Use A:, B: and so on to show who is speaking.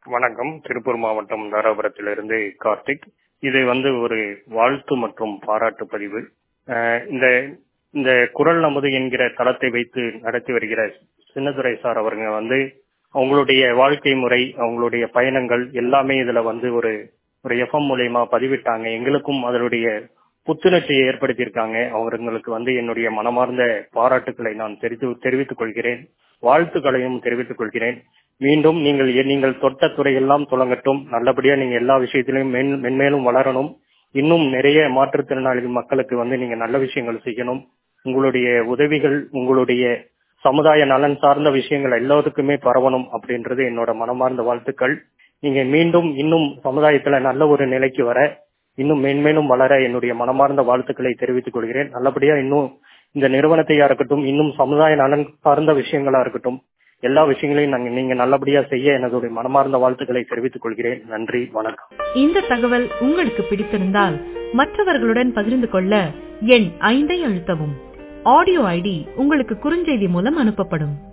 A: வணக்கம் திருப்பூர் மாவட்டம் தாராபுரத்திலிருந்து கார்த்திக் இது வந்து ஒரு வாழ்த்து மற்றும் பாராட்டு பதிவு அஹ் இந்த இந்த குரல் நமது என்கிற தளத்தை வைத்து நடத்தி வருகிற சின்னதுரை சார் அவருங்க வந்து அவங்களுடைய வாழ்க்கை முறை அவங்களுடைய பயணங்கள் எல்லாமே இதுல வந்து ஒரு ஒரு எஃப்எம் மூலியமா பதிவிட்டாங்க எங்களுக்கும் அதனுடைய புத்துணர்ச்சியை ஏற்படுத்தியிருக்காங்க அவங்களுக்கு வந்து என்னுடைய மனமார்ந்த பாராட்டுக்களை நான் தெரிவித்து தெரிவித்துக் கொள்கிறேன் வாழ்த்துக்களையும் தெரிவித்துக் கொள்கிறேன் மீண்டும் நீங்கள் நீங்கள் தொட்ட துறையெல்லாம் தொடங்கட்டும் நல்லபடியா நீங்க எல்லா விஷயத்திலையும் மென் மென்மேலும் வளரணும் இன்னும் நிறைய மாற்றுத்திறனாளிகள் மக்களுக்கு வந்து நீங்க நல்ல விஷயங்கள் செய்யணும் உங்களுடைய உதவிகள் உங்களுடைய சமுதாய நலன் சார்ந்த விஷயங்கள் எல்லாத்துக்குமே பரவணும் அப்படின்றது என்னோட மனமார்ந்த வாழ்த்துக்கள் நீங்க மீண்டும் இன்னும் சமுதாயத்துல நல்ல ஒரு நிலைக்கு வர இன்னும் மேன்மேலும் வளர என்னுடைய மனமார்ந்த வாழ்த்துக்களை தெரிவித்துக் கொள்கிறேன் நல்லபடியா இன்னும் இந்த நிறுவனத்தையா இருக்கட்டும் இன்னும் சமுதாய நலன் சார்ந்த விஷயங்களா இருக்கட்டும் எல்லா விஷயங்களையும் நாங்க நீங்க நல்லபடியா செய்ய எனது மனமார்ந்த வாழ்த்துக்களை தெரிவித்துக் கொள்கிறேன் நன்றி வணக்கம்
B: இந்த தகவல் உங்களுக்கு பிடித்திருந்தால் மற்றவர்களுடன் பகிர்ந்து கொள்ள எண் ஐந்தை அழுத்தவும் ஆடியோ ஐடி உங்களுக்கு குறுஞ்செய்தி மூலம் அனுப்பப்படும்